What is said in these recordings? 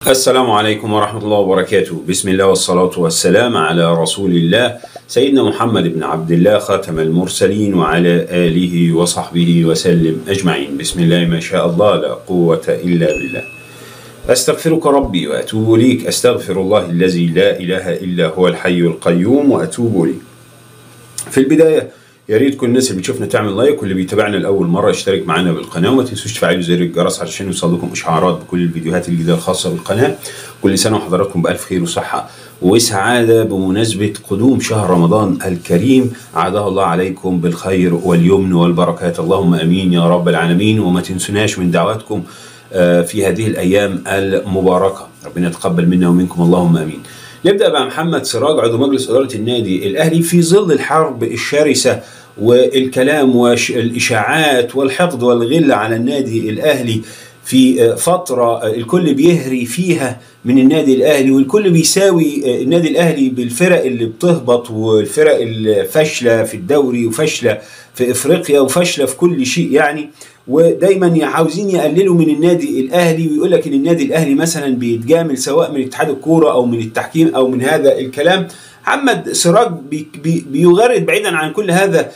السلام عليكم ورحمة الله وبركاته بسم الله والصلاة والسلام على رسول الله سيدنا محمد بن عبد الله خاتم المرسلين وعلى آله وصحبه وسلم أجمعين بسم الله ما شاء الله لا قوة إلا بالله أستغفرك ربي وأتوب إليك أستغفر الله الذي لا إله إلا هو الحي القيوم وأتوب إليه في البداية يا ريت كل الناس اللي بتشوفنا تعمل لايك واللي بيتابعنا لاول مره يشترك معانا بالقناه وما تنسوش تفعلوا زر الجرس علشان يوصل لكم اشعارات بكل الفيديوهات الجديده الخاصه بالقناه كل سنه وحضراتكم بالف خير وصحه وسعاده بمناسبه قدوم شهر رمضان الكريم عاده الله عليكم بالخير واليمن والبركات اللهم امين يا رب العالمين وما تنسوناش من دعواتكم في هذه الايام المباركه ربنا يتقبل منا ومنكم اللهم امين نبدا مع محمد سراج عضو مجلس اداره النادي الاهلي في ظل الحرب الشرسه والكلام والاشاعات والحقد والغل على النادي الاهلي في فترة الكل بيهري فيها من النادي الأهلي والكل بيساوي النادي الأهلي بالفرق اللي بتهبط والفرق الفاشلة في الدوري وفاشلة في إفريقيا وفاشلة في كل شيء يعني ودايما عاوزين يقللوا من النادي الاهلي ويقول لك ان النادي الاهلي مثلا بيتجامل سواء من اتحاد الكوره او من التحكيم او من هذا الكلام محمد سراج بي بي بيغرد بعيدا عن كل هذا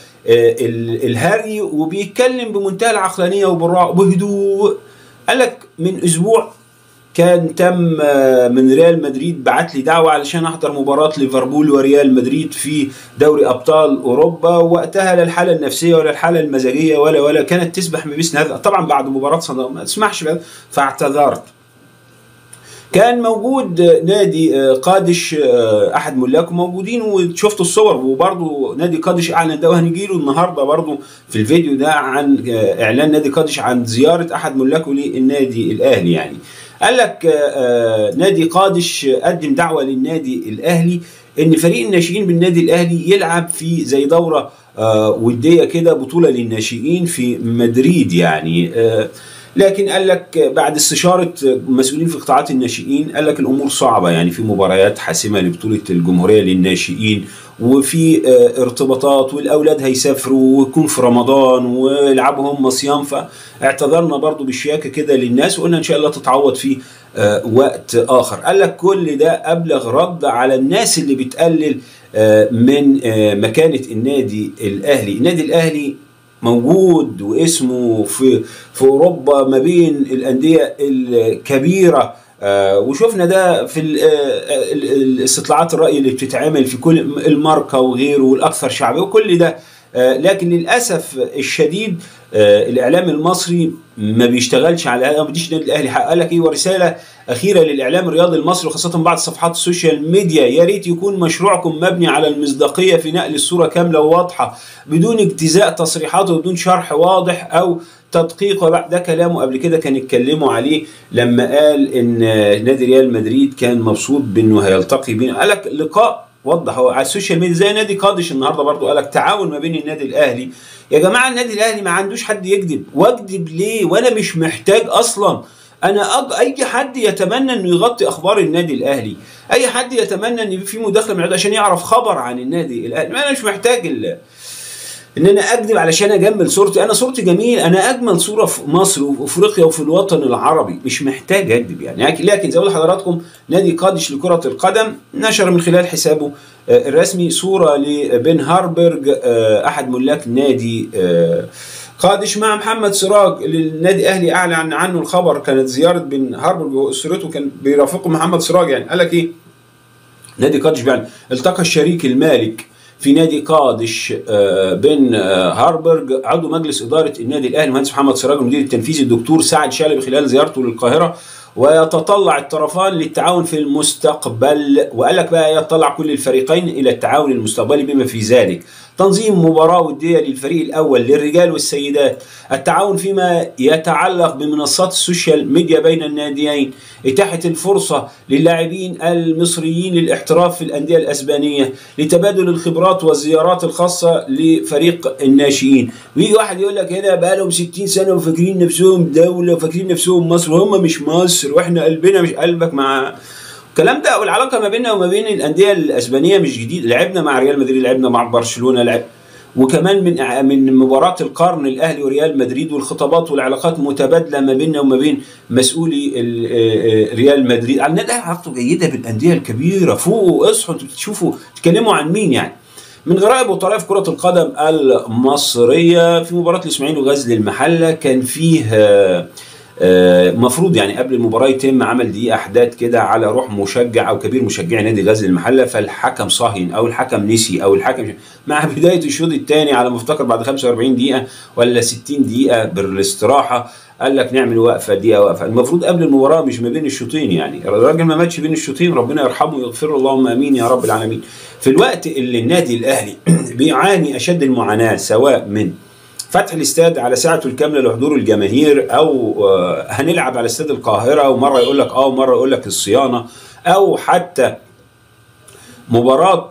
الهري وبيتكلم بمنتهى العقلانيه وبالراحه وبهدوء قال لك من اسبوع كان تم من ريال مدريد بعت لي دعوه علشان احضر مباراه ليفربول وريال مدريد في دوري ابطال اوروبا وقتها لا الحاله النفسيه ولا الحاله المزاجيه ولا ولا كانت تسبح بمثل هذا طبعا بعد مباراه صدام ما تسمحش فاعتذرت كان موجود نادي قادش احد ملاكه موجودين وشفتوا الصور وبرضه نادي قادش اعلن ده وهنجي له النهارده برضه في الفيديو ده عن اعلان نادي قادش عن زياره احد ملاكه للنادي الاهلي يعني قال لك نادي قادش قدم دعوه للنادي الاهلي ان فريق الناشئين بالنادي الاهلي يلعب في زي دوره وديه كده بطوله للناشئين في مدريد يعني لكن قال لك بعد استشاره مسؤولين في قطاعات الناشئين قال لك الامور صعبه يعني في مباريات حاسمه لبطوله الجمهوريه للناشئين وفي ارتباطات والاولاد هيسافروا ويكون في رمضان ويلعبوا هم صيام فاعتذرنا برضو بالشياكه كده للناس وقلنا ان شاء الله تتعوض في وقت اخر قال لك كل ده ابلغ رد على الناس اللي بتقلل من مكانه النادي الاهلي النادي الاهلي موجود واسمه في في اوروبا ما بين الانديه الكبيره آه وشفنا ده في الاستطلاعات الراي اللي بتتعمل في كل الماركه وغيره والاكثر شعبيه وكل ده آه لكن للاسف الشديد آه الاعلام المصري ما بيشتغلش على هذا ما بديش النادي الاهلي حقق لك ايه ورساله اخيره للاعلام الرياضي المصري وخاصه بعض صفحات السوشيال ميديا يا ريت يكون مشروعكم مبني على المصداقيه في نقل الصوره كامله وواضحه بدون اجتزاء تصريحات وبدون شرح واضح او تدقيق ده كلامه قبل كده كان اتكلموا عليه لما قال ان نادي ريال مدريد كان مبسوط بانه هيلتقي بينا قال لك لقاء وضح هو على السوشيال ميديا زي نادي قادش النهارده برضو قال لك تعاون ما بين النادي الاهلي يا جماعه النادي الاهلي ما عندوش حد يكذب واكذب ليه وانا مش محتاج اصلا انا أج... اي حد يتمنى انه يغطي اخبار النادي الاهلي اي حد يتمنى ان في مداخله من عشان يعرف خبر عن النادي الاهلي انا مش محتاج ال... ان انا اكذب علشان اجمل صورتي انا صورتي جميل انا اجمل صوره في مصر وفي افريقيا وفي الوطن العربي مش محتاج اكذب يعني لكن زي ما لحضراتكم نادي قادش لكره القدم نشر من خلال حسابه الرسمي صوره لبن هاربرج احد ملاك نادي قادش مع محمد سراج اللي النادي الاهلي اعلن عنه الخبر كانت زياره بن هاربرج واسرته كان بيرافقه محمد سراج يعني قال لك ايه نادي قادش يعني التقى الشريك المالك في نادي قادش بن هاربرج عضو مجلس اداره النادي الاهلي المهندس محمد سراج المدير التنفيذي الدكتور سعد شلبي خلال زيارته للقاهره ويتطلع الطرفان للتعاون في المستقبل وقال لك بقى يتطلع كل الفريقين الى التعاون المستقبلي بما في ذلك تنظيم مباراة ودية للفريق الأول للرجال والسيدات التعاون فيما يتعلق بمنصات السوشيال ميديا بين الناديين إتاحة الفرصة للاعبين المصريين للاحتراف في الأندية الأسبانية لتبادل الخبرات والزيارات الخاصة لفريق الناشئين ويجي واحد يقول لك هنا بقى لهم 60 سنة وفاكرين نفسهم دولة وفاكرين نفسهم مصر وهم مش مصر واحنا قلبنا مش قلبك مع الكلام ده والعلاقه ما بيننا وما بين الانديه الاسبانيه مش جديد لعبنا مع ريال مدريد لعبنا مع برشلونه لعب وكمان من من مباراه القرن الاهلي وريال مدريد والخطابات والعلاقات متبادله ما بيننا وما بين مسؤولي ريال مدريد النادي الاهلي علاقته جيده بالانديه الكبيره فوقوا اصحوا انتوا بتشوفوا تتكلموا عن مين يعني من غرائب وطرائف كرة القدم المصرية في مباراة الإسماعيلي وغزل المحلة كان فيه مفروض يعني قبل المباراة يتم عمل دي أحداث كده على روح مشجع أو كبير مشجعي نادي غزل المحلة فالحكم صهين أو الحكم نسي أو الحكم مع بداية الشوط الثاني على ما افتكر بعد 45 دقيقة ولا 60 دقيقة بالاستراحة قال لك نعمل وقفه دقيقه وقفه المفروض قبل المباراه مش ما بين الشوطين يعني الراجل ما ماتش بين الشوطين ربنا يرحمه ويغفر له اللهم امين يا رب العالمين في الوقت اللي النادي الاهلي بيعاني اشد المعاناه سواء من فتح الاستاد على ساعته الكامله لحضور الجماهير او هنلعب على استاد القاهره ومره يقول لك اه ومره يقول لك الصيانه او حتى مباراة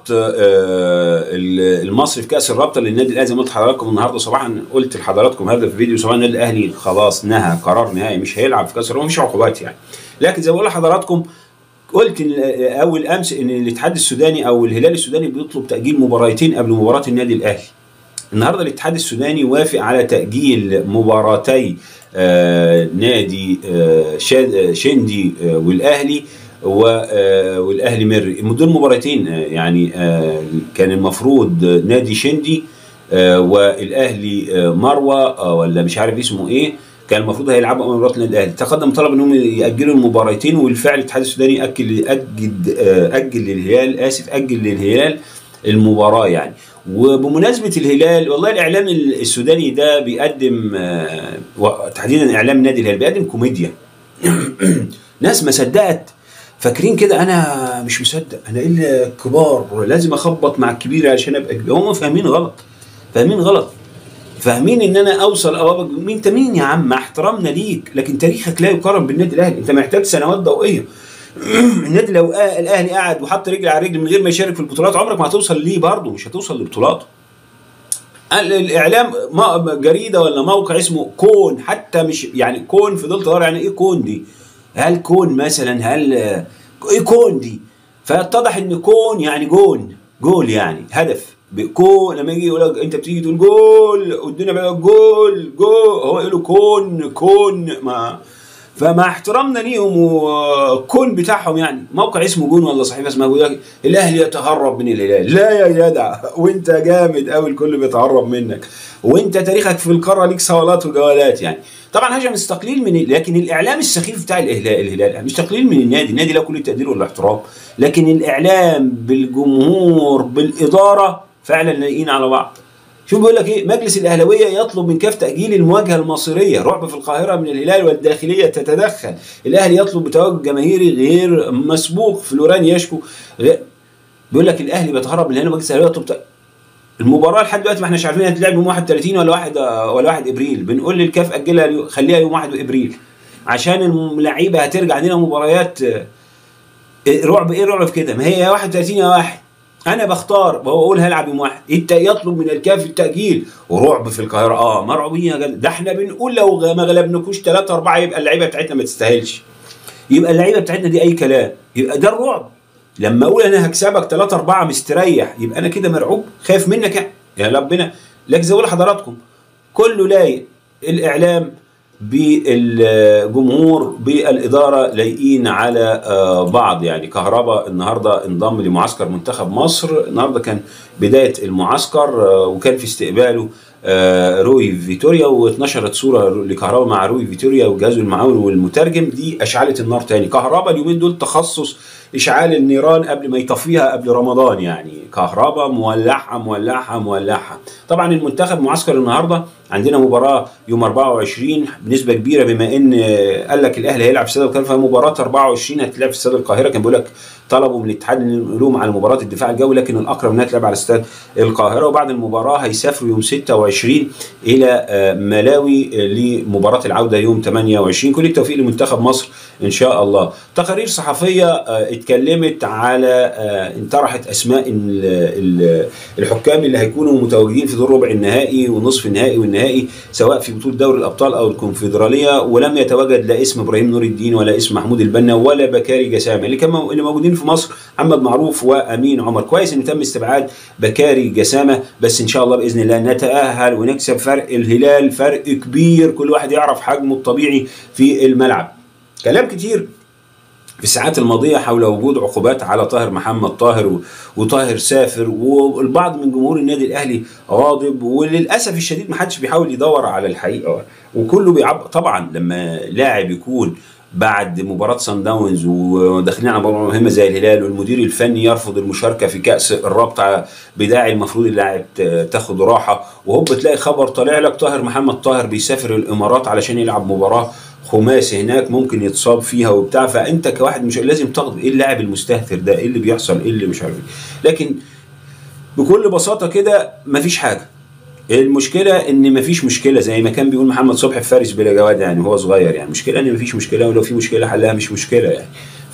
المصري في كأس الرابطة للنادي الأهلي زي ما قلت لحضراتكم النهارده صباحا قلت لحضراتكم هذا في فيديو صباحا النادي الأهلي خلاص نهى قرار نهائي مش هيلعب في كأس الرابطة مفيش عقوبات يعني لكن زي ما بقول لحضراتكم قلت اول امس ان الاتحاد السوداني او الهلال السوداني بيطلب تاجيل مباراتين قبل مباراه النادي الاهلي. النهارده الاتحاد السوداني وافق على تاجيل مباراتي آه نادي آه شندي آه والاهلي والاهلي مري دول مباراتين يعني كان المفروض نادي شندي والاهلي مروه ولا مش عارف اسمه ايه كان المفروض هيلعبوا امام مباراه النادي الاهلي تقدم طلب انهم ياجلوا المباراتين وبالفعل الاتحاد السوداني اجل اجل اجل للهلال اسف اجل للهلال المباراه يعني وبمناسبه الهلال والله الاعلام السوداني ده بيقدم تحديدا اعلام نادي الهلال بيقدم كوميديا ناس ما صدقت فاكرين كده انا مش مصدق انا الا كبار لازم اخبط مع الكبير عشان ابقى كبير هم فاهمين غلط فاهمين غلط فاهمين ان انا اوصل او مين انت مين يا عم مع احترامنا ليك لكن تاريخك لا يقارن بالنادي الاهلي انت محتاج سنوات ضوئيه النادي لو الاهلي قعد وحط رجل على رجل من غير ما يشارك في البطولات عمرك ما هتوصل ليه برضه مش هتوصل لبطولاته الاعلام جريده ولا موقع اسمه كون حتى مش يعني كون فضلت ادور يعني ايه كون دي هل كون مثلا هل ايه كون دي فاتضح ان كون يعني جون جول يعني هدف كون لما يجي يقول لك انت بتيجي تقول جول والدنيا بقى جول جول هو يقول له كون كون ما فمع احترامنا ليهم والكون بتاعهم يعني موقع اسمه جون ولا صحيفه اسمها جون الاهلي يتهرب من الهلال لا يا جدع وانت جامد قوي الكل بيتهرب منك وانت تاريخك في القاره ليك صولات وجولات يعني طبعا هذا مش تقليل من لكن الاعلام السخيف بتاع الهلال الهلال مش تقليل من النادي النادي له كل التقدير والاحترام لكن الاعلام بالجمهور بالاداره فعلا لايقين على بعض شوف بيقول لك ايه مجلس الاهلاويه يطلب من كاف تاجيل المواجهه المصيريه رعب في القاهره من الهلال والداخليه تتدخل الاهلي يطلب بتواجد جماهيري غير مسبوق فلوران يشكو غير بيقول لك الاهلي بيتهرب من الهلال ومجلس الاهلاويه يطلب المباراه لحد دلوقتي ما احناش عارفين هتتلعب يوم 31 ولا 1 ولا 1 ابريل بنقول للكاف اجلها خليها يوم 1 ابريل عشان اللعيبه هترجع عندنا مباريات رعب ايه رعب في كده ما هي يا 31 يا 1 انا بختار بقول هلعب يوم واحد انت يطلب من الكاف التاجيل ورعب في القاهره اه مرعوبين يا جدع ده احنا بنقول لو ما غلبناكوش 3 4 يبقى اللعيبه بتاعتنا ما تستاهلش يبقى اللعيبه بتاعتنا دي اي كلام يبقى ده الرعب لما اقول انا هكسبك 3 4 مستريح يبقى انا كده مرعوب خايف منك يعني يا ربنا لكن زي ما لحضراتكم كله لايق الاعلام بالجمهور بالاداره لايقين على بعض يعني كهرباء النهارده انضم لمعسكر منتخب مصر النهارده كان بدايه المعسكر وكان في استقباله روي فيتوريا واتنشرت صوره لكهرباء مع روي فيتوريا وجهازه المعاون والمترجم دي اشعلت النار تاني كهرباء اليومين دول تخصص اشعال النيران قبل ما يطفيها قبل رمضان يعني كهرباء مولعها مولعها مولعها طبعا المنتخب معسكر النهارده عندنا مباراه يوم 24 بنسبه كبيره بما ان قال لك الاهلي هيلعب في استاد القاهره فمباراه 24 هتلعب في استاد القاهره كان بيقول لك طلبوا من الاتحاد العلوم على مباراه الدفاع الجوي لكن الاقرب انها تلعب على استاد القاهره وبعد المباراه هيسافروا يوم 26 الى ملاوي لمباراه العوده يوم 28 كل التوفيق لمنتخب مصر ان شاء الله تقارير صحفيه آه، اتكلمت على آه، انطرحت اسماء ال- ال- الحكام اللي هيكونوا متواجدين في دور ربع النهائي ونصف النهائي والنهائي سواء في بطوله دوري الابطال او الكونفدراليه ولم يتواجد لا اسم ابراهيم نور الدين ولا اسم محمود البنا ولا بكاري جسامه اللي كان مو- اللي موجودين في مصر محمد معروف وامين عمر كويس ان تم استبعاد بكاري جسامه بس ان شاء الله باذن الله نتاهل ونكسب فرق الهلال فرق كبير كل واحد يعرف حجمه الطبيعي في الملعب كلام كتير في الساعات الماضية حول وجود عقوبات على طاهر محمد طاهر و- وطاهر سافر والبعض من جمهور النادي الأهلي غاضب وللأسف الشديد محدش بيحاول يدور على الحقيقة وكله بيعب طبعا لما لاعب يكون بعد مباراة سان داونز وداخلين على مباراة مهمة زي الهلال والمدير الفني يرفض المشاركة في كأس الرابطة بداعي المفروض اللاعب ت- تاخد راحة وهوب تلاقي خبر طالع لك طاهر محمد طاهر بيسافر الإمارات علشان يلعب مباراة خماسي هناك ممكن يتصاب فيها وبتاع فانت كواحد مش لازم تاخد ايه اللاعب المستهتر ده ايه اللي بيحصل ايه اللي مش عارف إيه. لكن بكل بساطه كده مفيش حاجه المشكله ان مفيش مشكله زي ما كان بيقول محمد صبحي في فارس بلا جواد يعني هو صغير يعني مشكله ان مفيش مشكله ولو في مشكله حلها مش مشكله يعني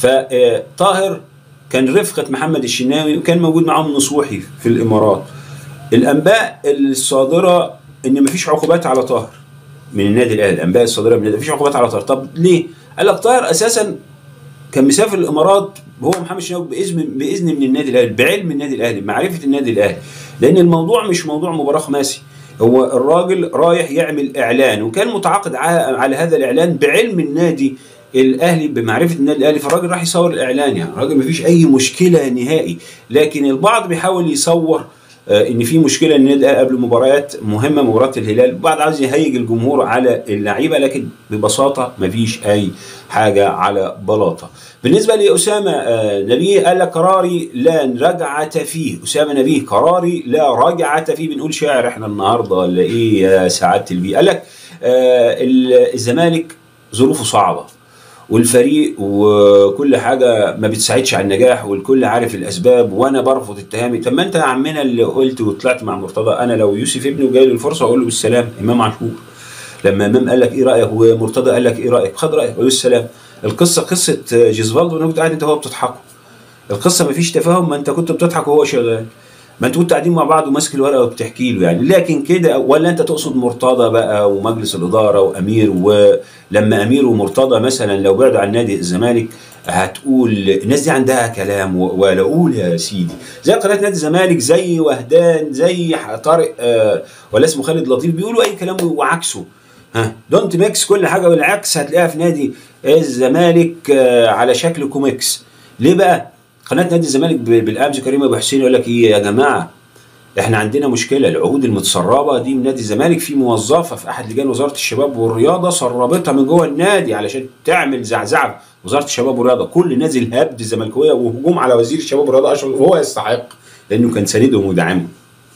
فطاهر كان رفقه محمد الشناوي وكان موجود معاهم نصوحي في الامارات الانباء الصادره ان مفيش عقوبات على طاهر من النادي الاهلي الانباء الصادره من النادي مفيش عقوبات على طاهر طب ليه؟ قال لك طاهر اساسا كان مسافر الامارات هو محمد الشناوي باذن باذن من النادي الاهلي بعلم النادي الاهلي معرفه النادي الاهلي لان الموضوع مش موضوع مباراه خماسي هو الراجل رايح يعمل اعلان وكان متعاقد ع- على هذا الاعلان بعلم النادي الاهلي بمعرفه النادي الاهلي فالراجل راح يصور الاعلان يعني الراجل مفيش اي مشكله نهائي لكن البعض بيحاول يصور آه، ان في مشكله ان النادي الأهلي قبل مباريات مهمه مباراه الهلال البعض عاوز يهيج الجمهور على اللعيبه لكن ببساطه مفيش اي حاجه على بلاطه بالنسبه لاسامه آه، نبيه قال لك قراري لا رجعه فيه اسامه نبيه قراري لا رجعه فيه بنقول شاعر احنا النهارده ولا ايه يا سعاده البيه قال لك آه، ال- الزمالك ظروفه صعبه والفريق وكل حاجه ما بتساعدش على النجاح والكل عارف الاسباب وانا برفض اتهامي طب ما انت يا عمنا اللي قلت وطلعت مع مرتضى انا لو يوسف ابني وجاي لي الفرصه اقول له بالسلام امام عاشور لما امام قال لك ايه رايك ومرتضى قال لك ايه رايك خد رايك والسلام القصه قصه جيزفالدو انا كنت قاعد انت وهو بتضحكوا القصه ما فيش تفاهم ما انت كنت بتضحك وهو شغال ما انتوا كنتوا قاعدين مع بعض وماسك الورقه وبتحكي له يعني لكن كده ولا انت تقصد مرتضى بقى ومجلس الاداره وامير ولما امير ومرتضى مثلا لو بعدوا عن نادي الزمالك هتقول الناس دي عندها كلام و- ولا قول يا سيدي زي قناه نادي الزمالك زي وهدان زي ح- طارق آه ولا اسمه خالد لطيف بيقولوا اي كلام وعكسه ها دونت ميكس كل حاجه والعكس هتلاقيها في نادي الزمالك آه على شكل كوميكس ليه بقى قناه نادي الزمالك ب- بالامس كريم ابو حسين يقول لك ايه يا جماعه احنا عندنا مشكله العقود المتسربه دي من نادي الزمالك في موظفه في احد لجان وزاره الشباب والرياضه سربتها من جوه النادي علشان تعمل زعزعه وزاره الشباب والرياضه كل نازل هبد الزملكاويه وهجوم على وزير الشباب والرياضه اشرف وهو يستحق لانه كان ساندهم وداعمهم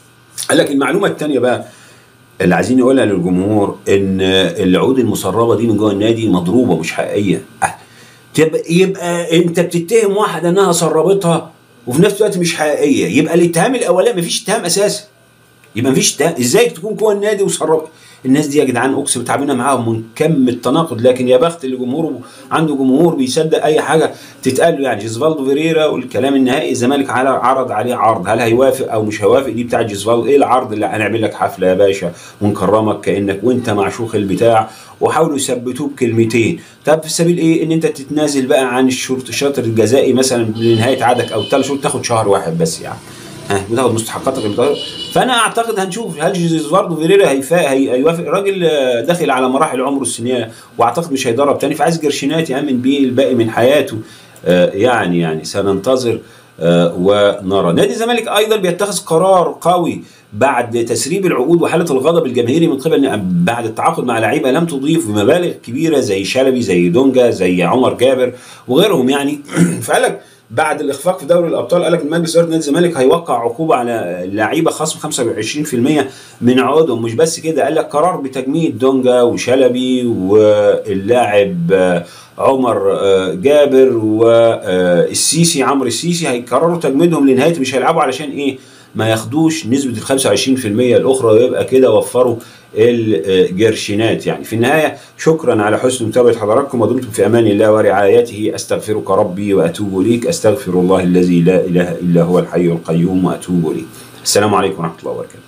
قال لك المعلومه الثانيه بقى اللي عايزين نقولها للجمهور ان العقود المسربه دي من جوه النادي مضروبه مش حقيقيه أه. تبقى يبقى انت بتتهم واحده انها سربتها وفي نفس الوقت مش حقيقيه يبقى الاتهام الاولاني مفيش اتهام اساسا يبقى مفيش اتهام ازاي تكون جوه النادي وسرب الناس دي يا جدعان اقسم تعبنا معاهم من كم التناقض لكن يا بخت اللي جمهوره عنده جمهور بيصدق اي حاجه تتقال له يعني جيزفالدو فيريرا والكلام النهائي الزمالك على عرض عليه عرض هل هيوافق او مش هيوافق دي بتاع جيزفالدو ايه العرض اللي هنعمل لك حفله يا باشا ونكرمك كانك وانت معشوق البتاع وحاولوا يثبتوه بكلمتين طب في سبيل ايه ان انت تتنازل بقى عن الشرط الشاطر الجزائي مثلا لنهايه عقدك او ثلاث شهور تاخد شهر واحد بس يعني ها بتاخد مستحقاتك البطاقة. فانا اعتقد هنشوف هل جيزفاردو فيريرا هيفا هي هيوافق الراجل آه، داخل على مراحل عمره السنيه واعتقد مش هيدرب تاني فعايز قرشينات يامن بيه الباقي من حياته آه، يعني يعني سننتظر آه، ونرى نادي الزمالك ايضا بيتخذ قرار قوي بعد تسريب العقود وحاله الغضب الجماهيري من قبل بعد التعاقد مع لعيبه لم تضيف بمبالغ كبيره زي شلبي زي دونجا زي عمر جابر وغيرهم يعني فقال لك بعد الاخفاق في دوري الابطال قال لك مجلس اداره نادي الزمالك هيوقع عقوبه على لعيبه خصم 25% من عقودهم مش بس كده قال لك قرار بتجميد دونجا وشلبي واللاعب آه، عمر آه، جابر والسيسي عمرو السيسي هيقرروا تجميدهم لنهايه مش هيلعبوا علشان ايه ما ياخدوش نسبه ال 25% الاخرى ويبقى كده وفروا الجرشينات يعني في النهاية شكرا على حسن متابعة حضراتكم ودمتم في أمان الله ورعايته أستغفرك ربي وأتوب إليك أستغفر الله الذي لا إله إلا هو الحي القيوم وأتوب إليه السلام عليكم ورحمة الله وبركاته